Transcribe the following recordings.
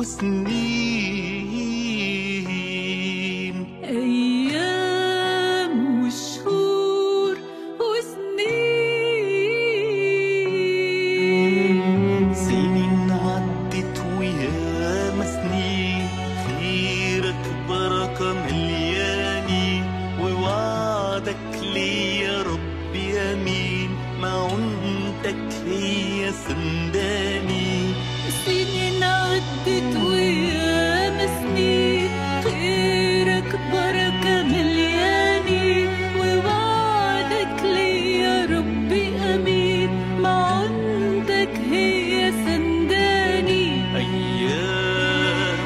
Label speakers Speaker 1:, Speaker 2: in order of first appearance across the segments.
Speaker 1: وسنين
Speaker 2: أيام وشهور وسنين
Speaker 1: سنين عدت وياما سنين خيرك بركة ملياني ووعدك لي يا رب يمين معونتك هي سنداني
Speaker 2: سنين عدت وياما سنين خيرك بركة ملياني ووعدك لي يا ربي أمين معونتك هي سنداني
Speaker 1: أيام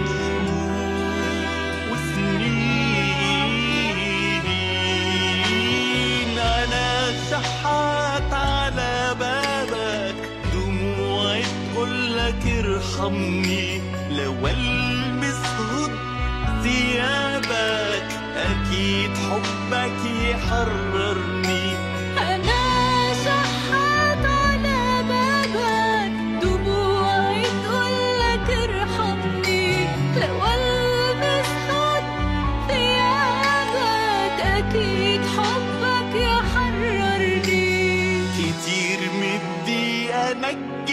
Speaker 1: وسنين أنا شحات على بابك دموعي تقولك ارحمني لو ألبس هد ثيابك أكيد حبك يحررني
Speaker 2: أنا شحات على بابك دموعي تقولك ارحمني لو ألبس خد ثيابك أكيد حبك يحررني
Speaker 1: كتير مدي أنجي